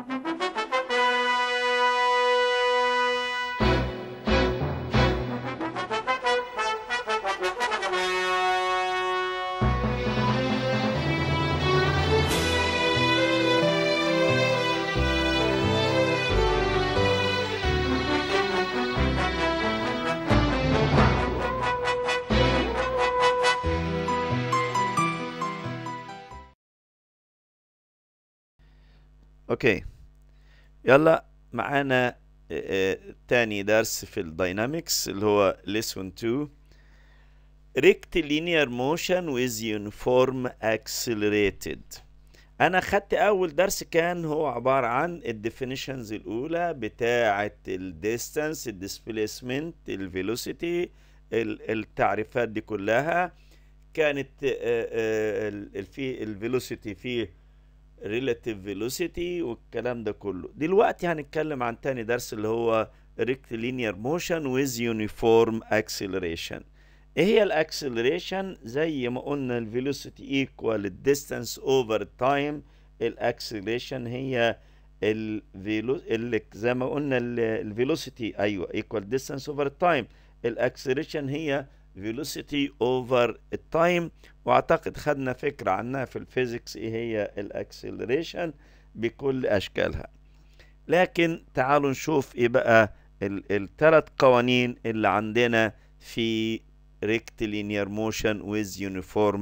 اوكي يلا معانا آه، آه، تاني درس في الداينامكس اللي هو lesson 2 rectilinear motion with uniform accelerated انا خدت اول درس كان هو عبارة عن الديفينيشنز الاولى بتاعة الديستانس الديسبيسمنت الفيلوسيتي التعريفات دي كلها كانت آه، آه، ال- في الفيلوسيتي فيه relative velocity والكلام ده كله دلوقتي هنتكلم عن تاني درس اللي هو rectilinear motion with uniform acceleration ايه هي الاكسلريشن زي ما قلنا الفيلوسيتي equal الديستانس اوفر تايم الاكسلريشن هي الفيلو اللي زي ما قلنا الفيلوسيتي ايوه equal distance over time الاكسلريشن هي velocity over التايم واعتقد خدنا فكرة عنها في الفيزيكس ايه هي الاكسلريشن بكل اشكالها لكن تعالوا نشوف ايه بقى الثلاث قوانين اللي عندنا في rectilinear motion with uniform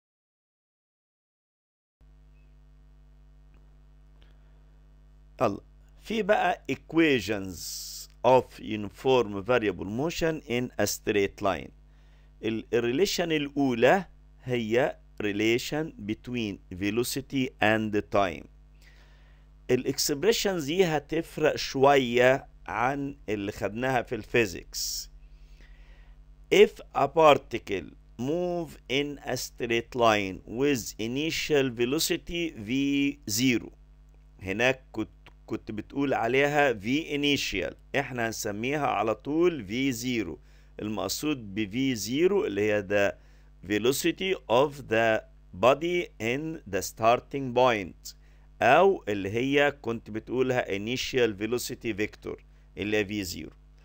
الله في بقى equations of uniform variable motion in a straight line الريليشن الأولى هي relation between velocity and time الاكسبريشنز دي هتفرق شوية عن اللي خدناها في الفيزيكس if a particle move in a straight line with initial velocity v0 هناك كنت كنت بتقول عليها v initial احنا هنسميها على طول v0 المقصود ب v0 اللي هي the velocity of the body in the starting point او اللي هي كنت بتقولها initial velocity vector اللي هي v0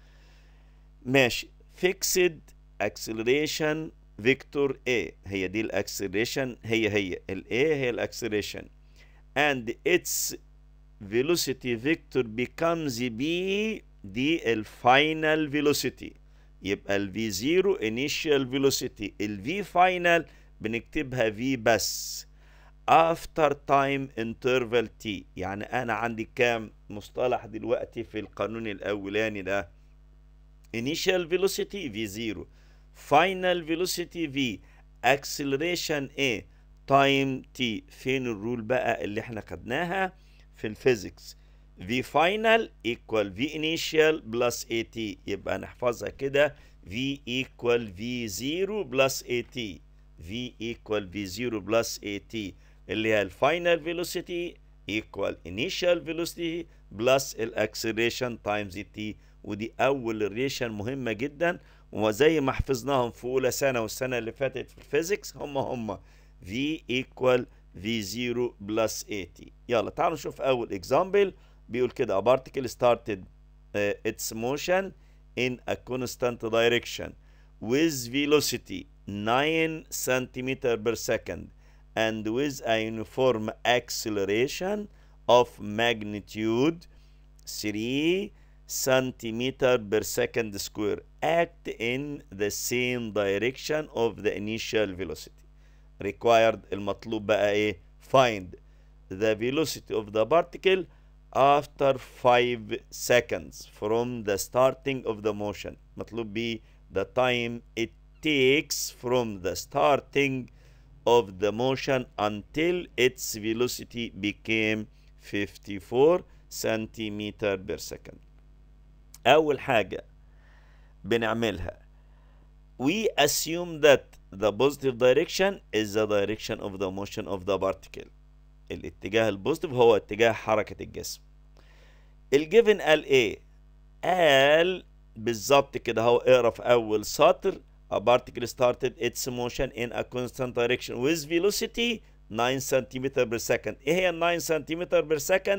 ماشي fixed acceleration vector A هي دي الاكسلريشن هي هي ال A هي الاكسلريشن and its velocity vector becomes B دي الفاينل velocity يبقى ال V0 initial velocity ال V final بنكتبها V بس after time interval T يعني أنا عندي كام مصطلح دلوقتي في القانون الأولاني ده initial velocity V0 final velocity V acceleration A time T فين الرول بقى اللي احنا خدناها في الفيزيكس V final equal V initial plus AT يبقى نحفظها كده V equal V0 plus AT V equal V0 plus AT اللي هي الفاينل velocity equal initial velocity plus الاكسلريشن times T ودي أول ريشن مهمة جدا وزي ما حفظناهم في أولى سنة والسنة اللي فاتت في الفيزيكس هم هم V equal V0 plus AT يلا تعالوا نشوف أول example بيقول كده a particle started uh, its motion in a constant direction with velocity 9 centimeter per second and with a uniform acceleration of magnitude 3 centimeter per second square act in the same direction of the initial velocity required المطلوب بقى ايه find the velocity of the particle after 5 seconds from the starting of the motion مطلوب بيه the time it takes from the starting of the motion until its velocity became 54 centimeter per second أول حاجة بنعملها we assume that the positive direction is the direction of the motion of the particle الاتجاه البوزيتيف هو اتجاه حركة الجسم الجيفن قال ايه قال بالظبط كده هو اقرا في اول سطر a particle started its motion in a constant direction with velocity 9 cm per second ايه هي 9 cm per second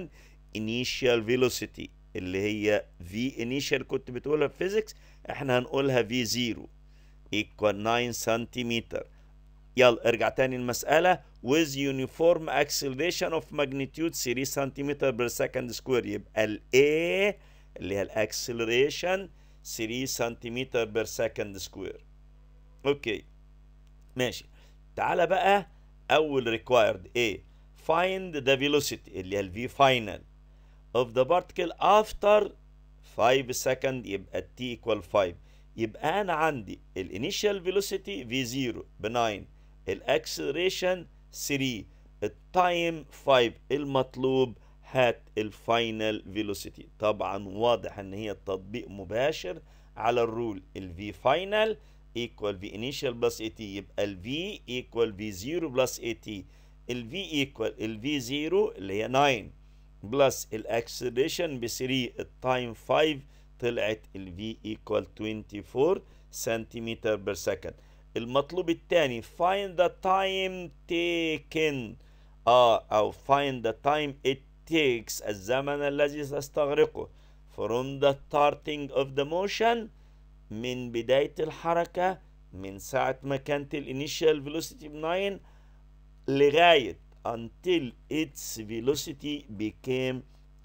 initial velocity اللي هي v initial كنت بتقولها في physics احنا هنقولها v 0 equal 9 سنتيمتر يلا ارجع تاني المسألة with uniform acceleration of magnitude 3 سنتيمتر per second square يبقى ال A اللي هي الاكسلريشن 3 سنتيمتر per second square اوكي ماشي تعالى بقى اول required A find the velocity اللي هي ال V final of the particle after 5 second يبقى t equal 5 يبقى انا عندي الانيشال فيلوسيتي v0 ب 9 الاكسلريشن 3 التايم 5 المطلوب هات الفاينل فيلوسيتي طبعا واضح ان هي تطبيق مباشر على الرول الفي فاينل ايكوال في انيشال بلس اي تي يبقى الفي ايكوال في 0 بلس اي تي الفي ايكوال الفي 0 اللي هي 9 بلس الاكسلريشن ب 3 التايم 5 طلعت الفي ايكوال 24 سنتيمتر بير سكند المطلوب الثاني find the time taken اه او find the time it takes الزمن الذي تستغرقه from the starting of the motion من بداية الحركة من ساعة ما كانت الانيشال velocity ب 9 لغاية until its velocity became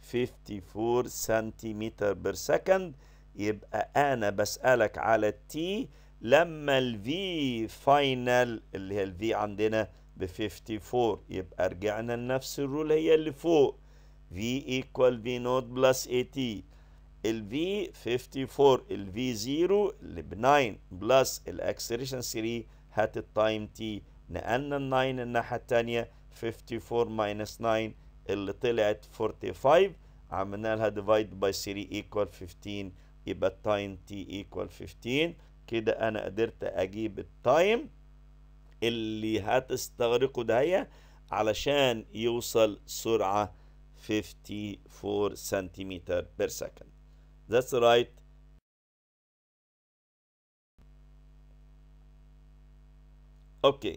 54 سنتيمتر بير سكند يبقى انا بسألك على التي لما الفي فاينل اللي هي الفي عندنا ب 54 يبقى رجعنا لنفس الرول هي اللي فوق في ايكوال في نوت بلس اي تي الفي 54 الفي 0 اللي ب 9 بلس الاكسلريشن 3 هات التايم تي نقلنا ال 9 الناحيه الثانيه 54 ماينس 9 اللي طلعت 45 عملنا لها ديفايد باي 3 ايكوال 15 يبقى التايم تي ايكوال 15 كده انا قدرت اجيب التايم اللي هتستغرقه ده علشان يوصل سرعة 54 سنتيمتر بير سكند That's right Okay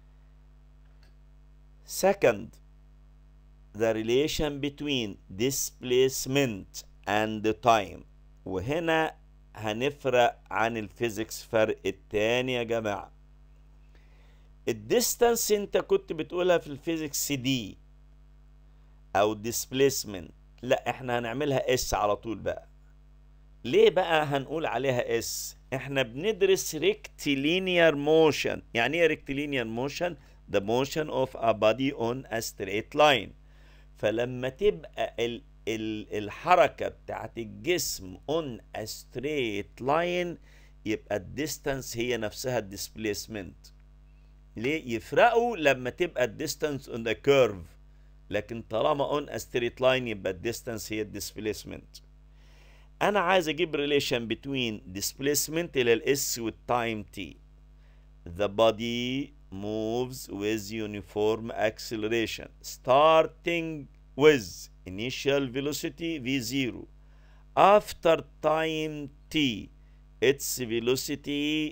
Second the relation between displacement and the time وهنا هنفرق عن الفيزيكس فرق التاني يا جماعة الديستانس انت كنت بتقولها في الفيزيكس دي او displacement لا احنا هنعملها اس على طول بقى ليه بقى هنقول عليها اس احنا بندرس rectilinear motion يعني ايه rectilinear motion the motion of a body on a straight line فلما تبقى ال ال الحركة بتاعت الجسم on a straight line يبقى الديستانس هي نفسها الديسبليسمنت ليه يفرقوا لما تبقى الديستانس on the curve لكن طالما on a straight line يبقى الديستانس هي الديسبليسمنت انا عايز اجيب relation between displacement الى الاس والتايم t the body moves with uniform acceleration starting with initial velocity v0 after time t its velocity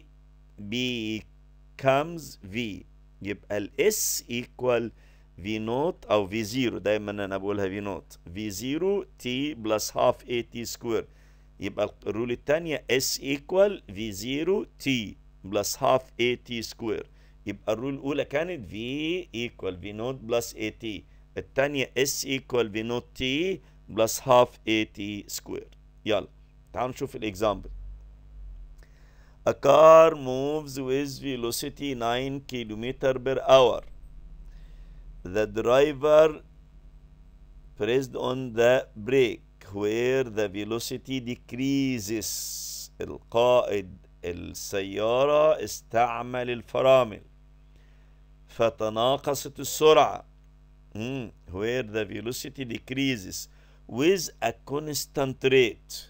becomes v يبقى الاس equal v نوت او v 0 دايما انا بقولها v نوت v 0 t plus half a t square يبقى الرول الثانيه s equal v 0 t plus half a t square يبقى الرول الاولى كانت v equal v نوت plus a t الثانيه s equal v نوت t plus half a t square يلا تعالوا نشوف الاكزامبل A car moves with velocity 9 km per hour. The driver pressed on the brake where the velocity decreases. القائد السيارة استعمل الفرامل فتناقصت السرعة mm. where the velocity decreases with a constant rate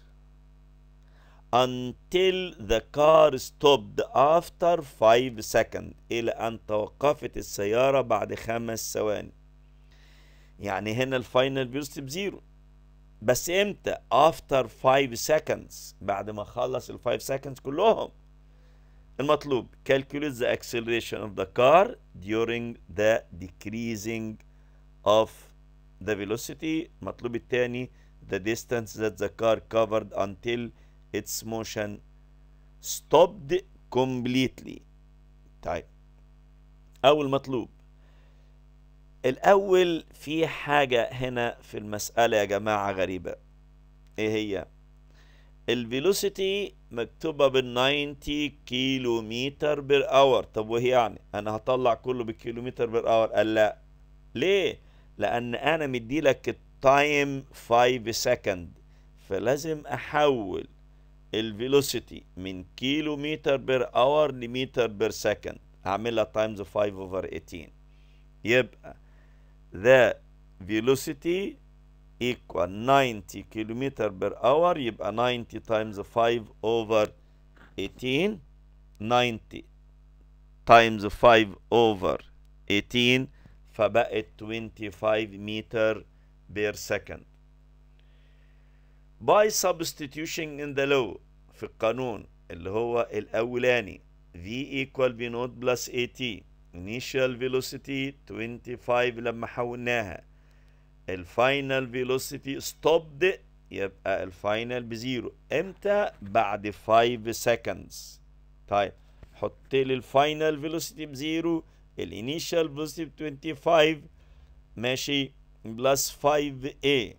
until the car stopped after 5 seconds إلى أن توقفت السيارة بعد خمس ثواني يعني هنا الفاينل فيلوسيتي بزيرو بس امتى after 5 seconds بعد ما خلص ال 5 seconds كلهم المطلوب calculate the acceleration of the car during the decreasing of the velocity المطلوب الثاني the distance that the car covered until its motion stopped completely طيب أول مطلوب الأول في حاجة هنا في المسألة يا جماعة غريبة إيه هي؟ الفيلوسيتي مكتوبة بال 90 كيلو متر بير اور طب وهي يعني أنا هطلع كله بالكيلومتر بير اور قال لا ليه؟ لأن أنا مديلك التايم 5 سكند فلازم أحول الفيلوسيتي من كيلو متر بير اور لمتر بير سكند هعملها تايمز 5 اوفر 18 يبقى the velocity equal 90 كيلومتر بير اور يبقى 90 times 5 over 18 90 times 5 over 18 فبقت 25 متر بير second by substitution in the law في القانون اللي هو الأولاني v equal v naught plus at initial velocity 25 لما حولناها الفاينل فيلوسيتي ستوبد يبقى الفاينل بزيرو امتى بعد 5 seconds طيب حط لي الفاينل فيلوسيتي بزيرو الانيشال فيلوسيتي ب 25 ماشي بلس 5a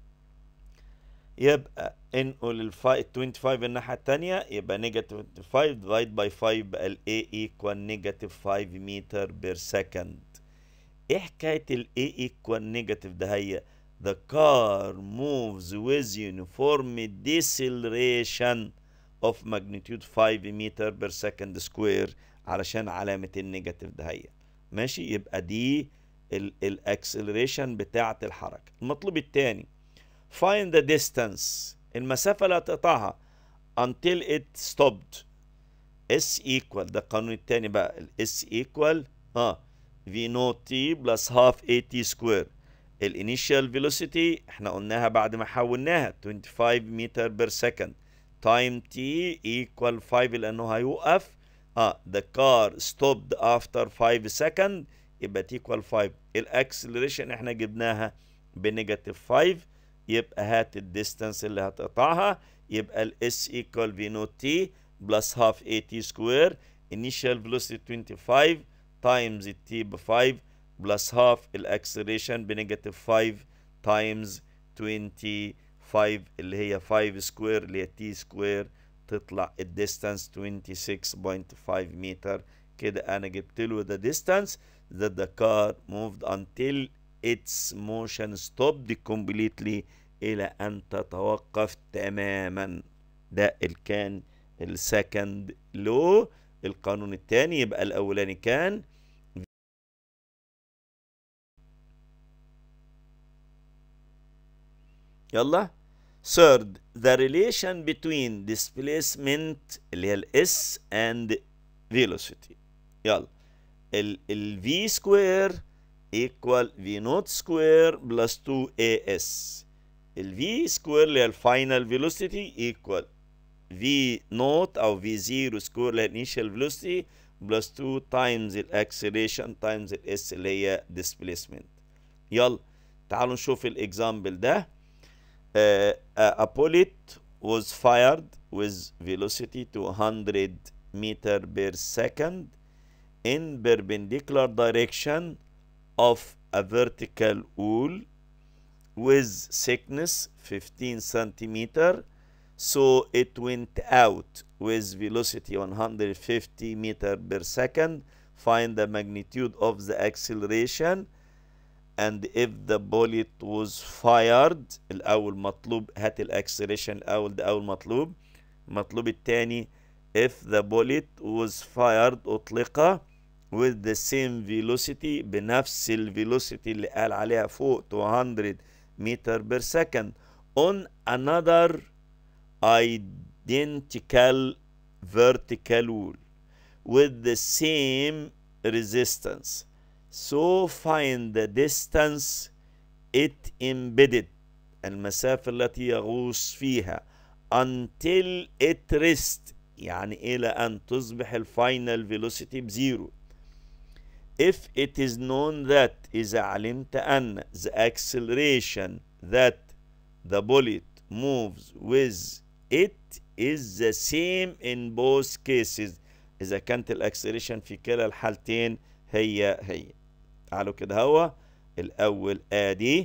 يبقى انقل ال 25 الناحية التانية يبقى نيجاتيف 25 ديفايد باي 5 بقى ال A equal نيجاتيف 5 متر بير سكند ايه حكاية ال A equal نيجاتيف ده هي The car moves with uniform deceleration of magnitude 5 meter per second square علشان علامة النيجاتيف ده هي ماشي يبقى دي الاكسلريشن بتاعة الحركة المطلوب الثاني find the distance المسافة اللي هتقطعها until it stopped S equal ده القانون التاني بقى ال S equal اه V naught T plus half AT square الانيشال velocity احنا قلناها بعد ما حولناها 25 متر بير سكند time T equal 5 لأنه هيوقف اه the car stopped after 5 second يبقى T equal 5 الاكسلريشن احنا جبناها بنيجاتيف 5 يبقى هات الديستانس اللي هتقطعها يبقى ال S equal V naught T plus half AT square initial velocity 25 times T ب 5 plus half الاكسلريشن بنيجاتيف 5 times 25 اللي هي 5 سكوير اللي هي T سكوير تطلع الديستانس 26.5 متر كده انا جبت له the distance that the car moved until its motion stopped completely إلى أن تتوقف تماما ده اللي كان السكند لو القانون الثاني يبقى الأولاني كان يلا third the relation between displacement اللي هي ال S and velocity يلا ال ال V square equal V naught square plus 2AS ال V square اللي هي الفاينل velocity equal V naught أو V zero square اللي هي initial velocity plus 2 times الاكسلريشن times ال S اللي هي displacement يلا تعالوا نشوف الاكزامبل ده uh, a bullet was fired with velocity to 100 meter per second in perpendicular direction of a vertical wall with thickness 15 centimeter so it went out with velocity 150 meter per second find the magnitude of the acceleration and if the bullet was fired الأول مطلوب هات الاكسلريشن الأول ده أول مطلوب المطلوب الثاني if the bullet was fired أطلق with the same velocity بنفس الفيلوسيتي اللي قال عليها فوق 200 meter per second on another identical vertical wall with the same resistance so find the distance it embedded المسافة التي يغوص فيها until it rest يعني إلى أن تصبح الفاينل velocity بزيرو if it is known that إذا علمت أن the acceleration that the bullet moves with it is the same in both cases إذا كانت الأكسلريشن في كلا الحالتين هي هي تعالوا كده هو الأول آدي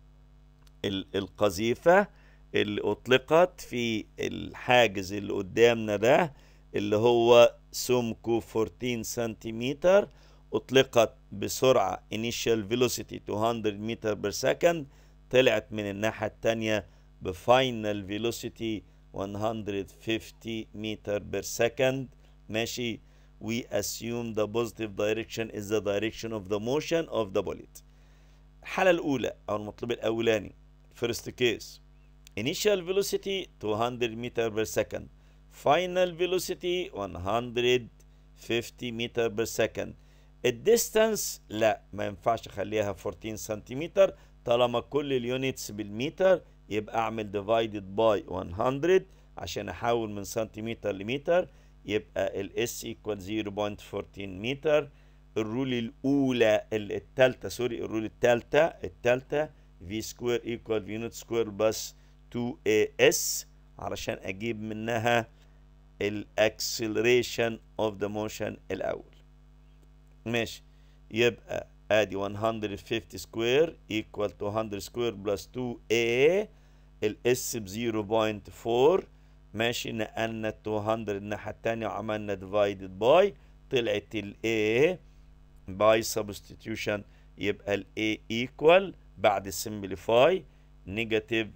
القذيفة اللي أطلقت في الحاجز اللي قدامنا ده اللي هو سمكه 14 سنتيمتر أطلقت بسرعة initial velocity 200 متر per second طلعت من الناحية التانية بفاينل velocity 150 متر per second ماشي we assume the positive direction is the direction of the motion of the bullet الحالة الأولى أو المطلوب الأولاني first case initial velocity 200 meter per second final velocity 150 meter per second الديستانس لا ما ينفعش اخليها 14 سنتيمتر طالما كل اليونتس بالمتر يبقى اعمل divided by 100 عشان احول من سنتيمتر لمتر يبقى الاس ايكوال 0.14 متر الرول الاولى الثالثه سوري الرول الثالثه الثالثه في سكوير ايكوال في نوت سكوير بس 2 اي اس علشان اجيب منها الاكسلريشن اوف ذا موشن الاول ماشي يبقى ادي 150 سكوير ايكوال 200 سكوير بلس 2 اي الاس ب 0.4 ماشي نقلنا 200 الناحيه الثانيه وعملنا ديفايدد باي طلعت الاي باي سبستيتيوشن يبقى الاي ايكوال بعد سمبليفاي نيجاتيف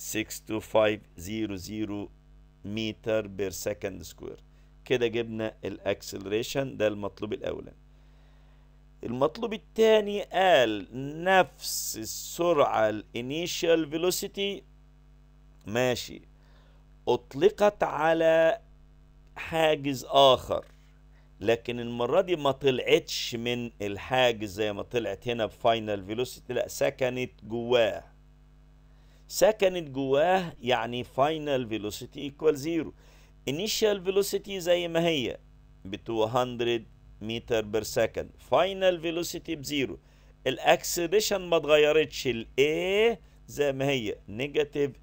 62500 متر بير سكند سكوير كده جبنا الاكسلريشن ده المطلوب الاولاني المطلوب الثاني قال نفس السرعة الانيشال فيلوسيتي ماشي اطلقت على حاجز اخر لكن المرة دي ما طلعتش من الحاجز زي ما طلعت هنا بفاينل فيلوسيتي لا سكنت جواه سكنت جواه يعني فاينل فيلوسيتي ايكوال زيرو انيشال فيلوسيتي زي ما هي ب 200 متر بير سكند فاينل فيلوسيتي بزيرو الاكسلريشن ما اتغيرتش الاي زي ما هي نيجاتيف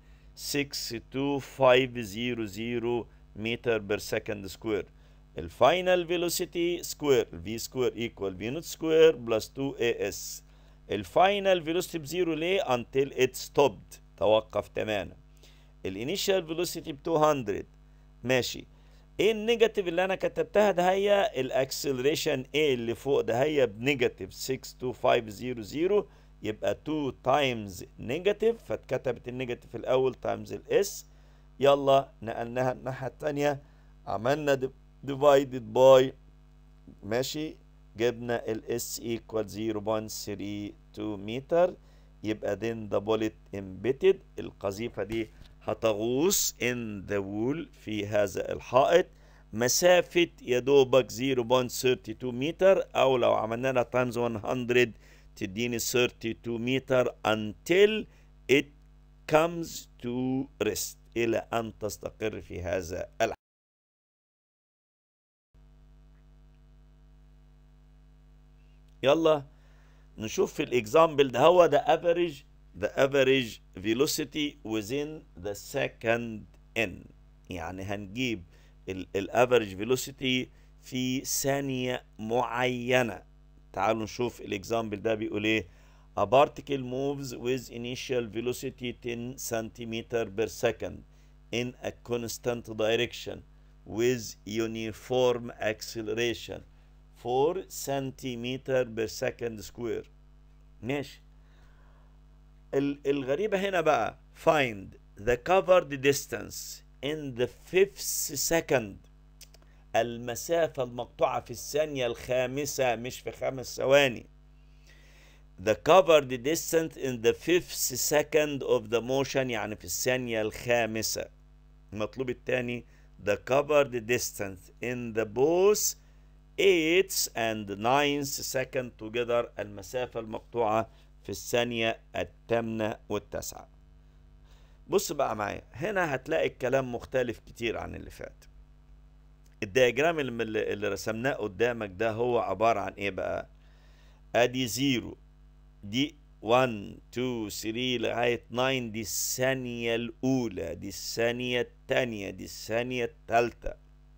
62500 متر بير سكند سكوير الفاينل فيلوسيتي سكوير في سكوير ايكوال في نوت سكوير بلس 2 اي اس الفاينل فيلوسيتي بزيرو ليه until it stopped توقف تماما الانيشال فيلوسيتي ب 200 ماشي ايه النيجاتيف اللي انا كتبتها ده هي الاكسلريشن ايه اللي فوق ده هي بنيجاتيف 62500 يبقى 2 تايمز نيجاتيف فاتكتبت النيجاتيف الاول تايمز الاس يلا نقلناها الناحيه الثانيه عملنا ديفايدد باي ماشي جبنا الاس ايكوال 0.32 متر يبقى then the bullet embedded القذيفة دي هتغوص in the wall في هذا الحائط مسافة يا دوبك 0.32 متر أو لو عملنا لها تايمز 100 تديني 32 متر until it comes to rest إلى أن تستقر في هذا الحال يلا نشوف في الاكزامبل ده هو the average the average velocity within the second n يعني هنجيب الافريج فيلوسيتي في ثانية معينة تعالوا نشوف الاكزامبل ده بيقول ايه A particle moves with initial velocity 10 centimeter per second in a constant direction with uniform acceleration 4 centimeter per second square ماشي الغريبة هنا بقى find the covered distance in the fifth second المسافة المقطوعة في الثانية الخامسة مش في خمس ثواني the covered distance in the fifth second of the motion يعني في الثانية الخامسة المطلوب الثاني the covered distance in the both 8 and 9 second together المسافة المقطوعة في الثانية الثامنة والتاسعة بص بقى معايا هنا هتلاقي الكلام مختلف كتير عن اللي فات الدياجرام اللي, اللي رسمناه قدامك ده هو عبارة عن ايه بقى ادي زيرو دي 1 2 3 لغاية 9 دي الثانية الأولى دي الثانية التانية دي الثانية التالتة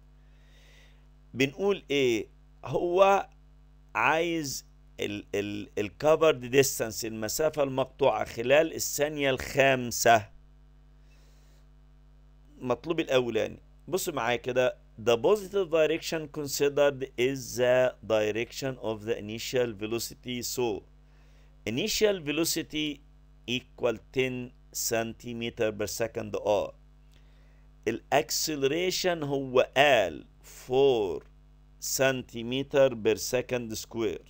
بنقول ايه هو عايز الكفرد ديستانس المسافة المقطوعة خلال الثانية الخامسة مطلوب الأولاني بصوا معايا كده the positive direction considered is the direction of the initial velocity so initial velocity equal 10 centimeter per second r الاكسلريشن هو قال 4 سنتيمتر بير سكند سكوير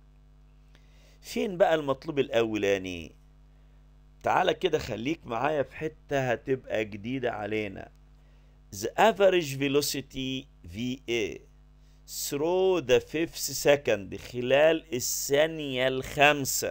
فين بقى المطلوب الاولاني تعالى كده خليك معايا في حتة هتبقى جديدة علينا the average velocity VA through the fifth second خلال الثانية الخامسة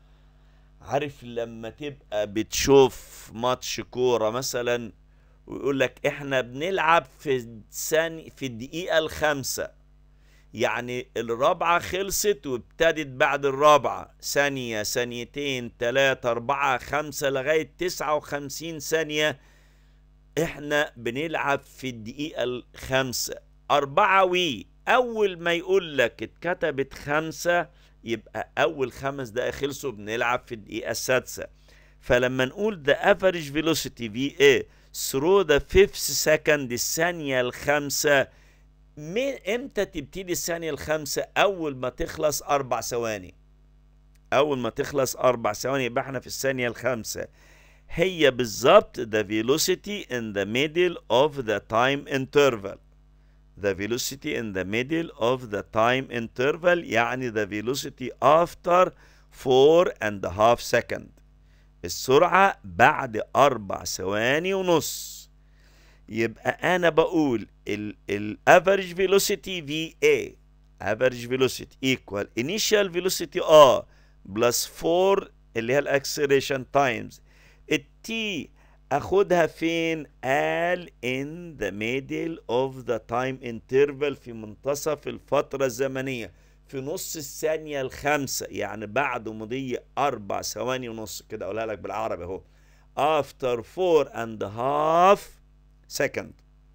عارف لما تبقى بتشوف ماتش كورة مثلا ويقول لك احنا بنلعب في الثاني في الدقيقة الخامسة يعني الرابعة خلصت وابتدت بعد الرابعة ثانية ثانيتين تلاتة أربعة خمسة لغاية تسعة وخمسين ثانية احنا بنلعب في الدقيقة الخامسة أربعة وي أول ما يقول لك اتكتبت خمسة يبقى أول خمس دقايق خلصوا بنلعب في الدقيقة السادسة فلما نقول the average velocity VA through the fifth second الثانية الخامسة امتى تبتدي الثانية الخامسة أول ما تخلص أربع ثواني أول ما تخلص أربع ثواني يبقى احنا في الثانية الخامسة هي بالظبط the velocity in the middle of the time interval the velocity in the middle of the time interval يعني the velocity after four and a half second السرعة بعد أربع ثواني ونص يبقى أنا بقول ال average velocity VA average velocity equal initial velocity R plus 4 اللي هي الاكسلريشن تايمز التي اخدها فين قال in the middle of the time interval في منتصف الفترة الزمنية في نص الثانية الخامسة يعني بعد مضي أربع ثواني ونص كده أقولها لك بالعربي أهو after four and a half second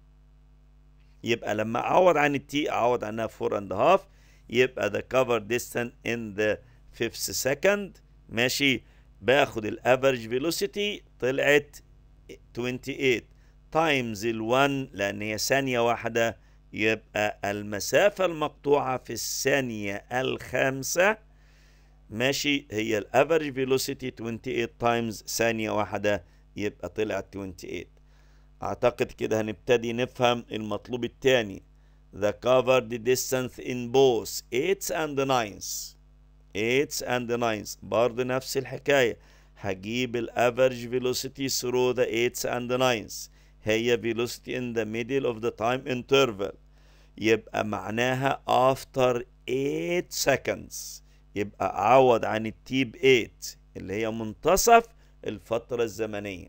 يبقى لما أعوض عن التي أعوض عنها four and a half يبقى the cover distance in the fifth second ماشي باخد الافريج فيلوسيتي طلعت 28 تايمز ال1 لان هي ثانيه واحده يبقى المسافه المقطوعه في الثانيه الخامسه ماشي هي الافريج فيلوسيتي 28 تايمز ثانيه واحده يبقى طلعت 28 اعتقد كده هنبتدي نفهم المطلوب الثاني the covered distance in both 8 and 9 8 and 9 برضه نفس الحكاية هجيب الافريج velocity through the 8 and 9 هي velocity in the middle of the time interval يبقى معناها after 8 seconds يبقى أعوض عن التي ب 8 اللي هي منتصف الفترة الزمنية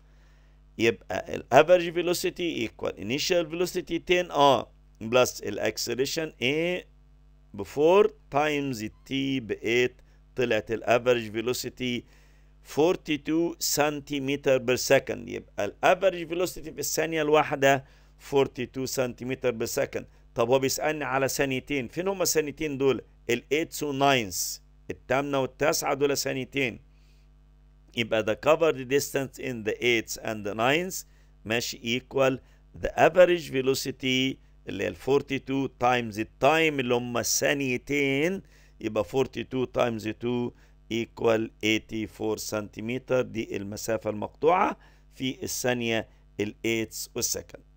يبقى الافريج velocity equal initial velocity 10 اه بلس الاكسلريشن A ب 4 تايمز التي ب 8 طلعت الافريج فيلوسيتي 42 سنتيمتر بير سكند يبقى الافريج فيلوسيتي في الثانية الواحدة 42 سنتيمتر بير سكند طب هو بيسألني على ثانيتين فين هما الثانيتين دول ال 8 و 9 الثامنة والتاسعة دول ثانيتين يبقى the covered distance in the 8 and the 9 ماشي equal the average velocity اللي هي ال 42 تايمز التايم اللي هم الثانيتين يبقى 42 تايمز 2 ايكوال 84 سنتيمتر دي المسافة المقطوعة في الثانية ال 8 والسكند